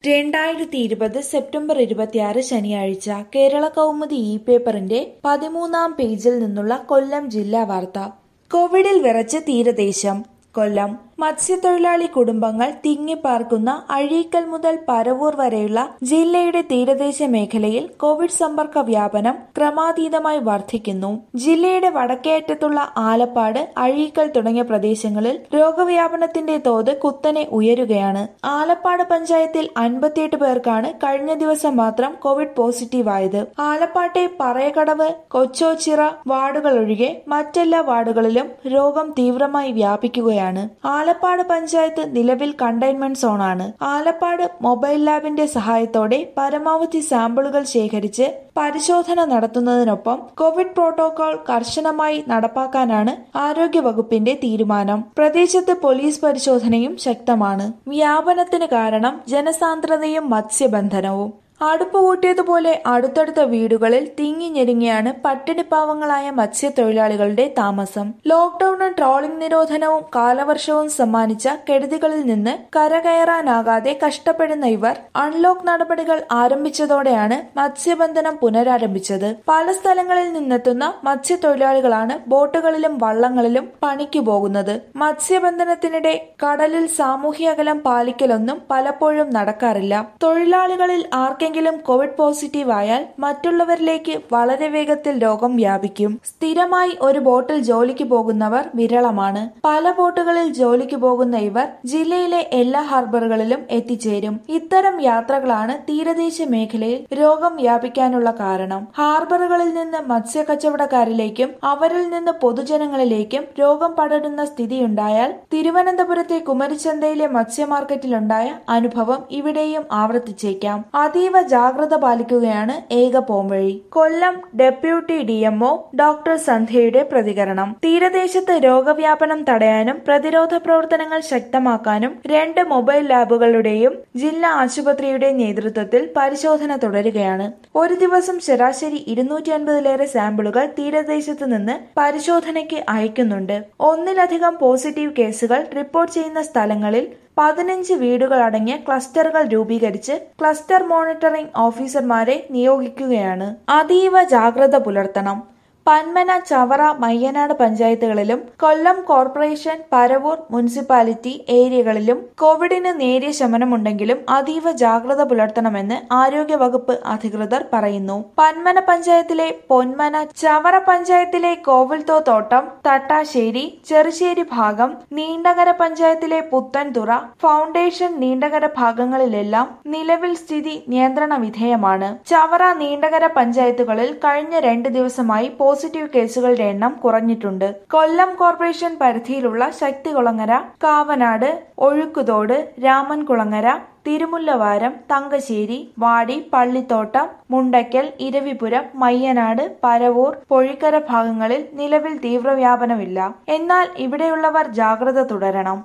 രണ്ടായിരത്തി ഇരുപത് സെപ്റ്റംബർ ഇരുപത്തിയാറ് ശനിയാഴ്ച കേരള കൗമുദി ഇ പേപ്പറിന്റെ പതിമൂന്നാം പേജിൽ നിന്നുള്ള കൊല്ലം ജില്ലാ വാർത്ത കോവിഡിൽ വിറച്ച് തീരദേശം കൊല്ലം മത്സ്യത്തൊഴിലാളി കുടുംബങ്ങൾ തിങ്ങിപ്പാർക്കുന്ന അഴീക്കൽ മുതൽ പരവൂർ വരെയുള്ള ജില്ലയുടെ തീരദേശ മേഖലയിൽ കോവിഡ് സമ്പർക്ക വ്യാപനം ക്രമാതീതമായി വർദ്ധിക്കുന്നു ജില്ലയുടെ വടക്കേയറ്റത്തുള്ള ആലപ്പാട് അഴീക്കൽ തുടങ്ങിയ പ്രദേശങ്ങളിൽ രോഗവ്യാപനത്തിന്റെ തോത് കുത്തനെ ഉയരുകയാണ് ആലപ്പാട് പഞ്ചായത്തിൽ അൻപത്തിയെട്ട് പേർക്കാണ് കഴിഞ്ഞ ദിവസം മാത്രം കോവിഡ് പോസിറ്റീവായത് ആലപ്പാട്ടെ പറയകടവ് കൊച്ചോച്ചിറ വാർഡുകൾ ഒഴികെ മറ്റെല്ലാ വാർഡുകളിലും രോഗം തീവ്രമായി വ്യാപിക്കുകയാണ് ആലപ്പാട് പഞ്ചായത്ത് നിലവിൽ കണ്ടെയ്ൻമെന്റ് സോണാണ് ആലപ്പാട് മൊബൈൽ ലാബിന്റെ സഹായത്തോടെ പരമാവധി സാമ്പിളുകൾ ശേഖരിച്ച് പരിശോധന നടത്തുന്നതിനൊപ്പം കോവിഡ് പ്രോട്ടോകോൾ കർശനമായി നടപ്പാക്കാനാണ് ആരോഗ്യവകുപ്പിന്റെ തീരുമാനം പ്രദേശത്ത് പോലീസ് പരിശോധനയും ശക്തമാണ് വ്യാപനത്തിന് കാരണം ജനസാന്ദ്രതയും മത്സ്യബന്ധനവും അടുപ്പ് കൂട്ടിയതുപോലെ അടുത്തടുത്ത വീടുകളിൽ തിങ്ങി ഞെരുങ്ങിയാണ് പട്ടിണിപ്പാവങ്ങളായ മത്സ്യത്തൊഴിലാളികളുടെ താമസം ലോക്ഡൌണും ട്രോളിംഗ് നിരോധനവും കാലവർഷവും സമ്മാനിച്ച കെടുതികളിൽ നിന്ന് കരകയറാനാകാതെ കഷ്ടപ്പെടുന്ന ഇവർ അൺലോക്ക് നടപടികൾ ആരംഭിച്ചതോടെയാണ് മത്സ്യബന്ധനം പുനരാരംഭിച്ചത് പല സ്ഥലങ്ങളിൽ നിന്നെത്തുന്ന മത്സ്യത്തൊഴിലാളികളാണ് ബോട്ടുകളിലും വള്ളങ്ങളിലും പണിക്കു പോകുന്നത് മത്സ്യബന്ധനത്തിനിടെ കടലിൽ സാമൂഹ്യ അകലം പാലിക്കലൊന്നും പലപ്പോഴും നടക്കാറില്ല തൊഴിലാളികളിൽ ആർക്കെങ്കിലും കോവിഡ് പോസിറ്റീവ് ആയാൽ മറ്റുള്ളവരിലേക്ക് വളരെ വേഗത്തിൽ രോഗം വ്യാപിക്കും സ്ഥിരമായി ഒരു ബോട്ടിൽ ജോലിക്ക് പോകുന്നവർ വിരളമാണ് പല ബോട്ടുകളിൽ ജോലിക്ക് പോകുന്ന ഇവർ ജില്ലയിലെ എല്ലാ ഹാർബറുകളിലും എത്തിച്ചേരും ഇത്തരം യാത്രകളാണ് തീരദേശ മേഖലയിൽ രോഗം വ്യാപിക്കാനുള്ള കാരണം ഹാർബറുകളിൽ നിന്ന് മത്സ്യ കച്ചവടക്കാരിലേക്കും അവരിൽ നിന്ന് പൊതുജനങ്ങളിലേക്കും രോഗം പടരുന്ന സ്ഥിതിയുണ്ടായാൽ തിരുവനന്തപുരത്തെ കുമരിച്ചന്തയിലെ മത്സ്യ മാർക്കറ്റിലുണ്ടായ അനുഭവം ഇവിടെയും ആവർത്തിച്ചേക്കാം അതീവ ജാഗ്രത പാലിക്കുകയാണ് ഏക പോംവഴി കൊല്ലം ഡെപ്യൂട്ടി ഡിഎംഒ ഡോക്ടർ സന്ധ്യയുടെ പ്രതികരണം തീരദേശത്ത് രോഗവ്യാപനം തടയാനും പ്രതിരോധ പ്രവർത്തനങ്ങൾ ശക്തമാക്കാനും രണ്ട് മൊബൈൽ ലാബുകളുടെയും ജില്ലാ ആശുപത്രിയുടെ നേതൃത്വത്തിൽ പരിശോധന തുടരുകയാണ് ഒരു ദിവസം ശരാശരി ഇരുന്നൂറ്റി അൻപതിലേറെ സാമ്പിളുകൾ തീരദേശത്ത് നിന്ന് പരിശോധനയ്ക്ക് അയക്കുന്നുണ്ട് ഒന്നിലധികം പോസിറ്റീവ് കേസുകൾ റിപ്പോർട്ട് ചെയ്യുന്ന സ്ഥലങ്ങളിൽ പതിനഞ്ച് വീടുകൾ അടങ്ങിയ ക്ലസ്റ്ററുകൾ രൂപീകരിച്ച് ക്ലസ്റ്റർ മോണിറ്ററിംഗ് ഓഫീസർമാരെ നിയോഗിക്കുകയാണ് അതീവ ജാഗ്രത പുലർത്തണം പന്മന ചവറ മയ്യനാട് പഞ്ചായത്തുകളിലും കൊല്ലം കോർപ്പറേഷൻ പരവൂർ മുനിസിപ്പാലിറ്റി ഏരിയകളിലും കോവിഡിന് നേരിയ ശമനമുണ്ടെങ്കിലും അതീവ ജാഗ്രത പുലർത്തണമെന്ന് ആരോഗ്യവകുപ്പ് അധികൃതർ പറയുന്നു പന്മന പഞ്ചായത്തിലെ പൊന്മന ചവറ പഞ്ചായത്തിലെ കോവിൽത്തോത്തോട്ടം തട്ടാശ്ശേരി ചെറുശ്ശേരി ഭാഗം നീണ്ടകര പഞ്ചായത്തിലെ പുത്തൻതുറ ഫൗണ്ടേഷൻ നീണ്ടകര ഭാഗങ്ങളിലെല്ലാം നിലവിൽ സ്ഥിതി നിയന്ത്രണ വിധേയമാണ് ചവറ നീണ്ടകര പഞ്ചായത്തുകളിൽ കഴിഞ്ഞ രണ്ട് ദിവസമായി പോസിറ്റീവ് കേസുകളുടെ എണ്ണം കുറഞ്ഞിട്ടുണ്ട് കൊല്ലം കോർപ്പറേഷൻ പരിധിയിലുള്ള ശക്തികുളങ്ങര കാവനാട് ഒഴുക്കുതോട് രാമൻകുളങ്ങര തിരുമുല്ലവാരം തങ്കശ്ശേരി വാടി പള്ളിത്തോട്ടം മുണ്ടയ്ക്കൽ ഇരവിപുരം മയ്യനാട് പരവൂർ പൊഴിക്കര ഭാഗങ്ങളിൽ നിലവിൽ തീവ്രവ്യാപനമില്ല എന്നാൽ ഇവിടെയുള്ളവർ ജാഗ്രത തുടരണം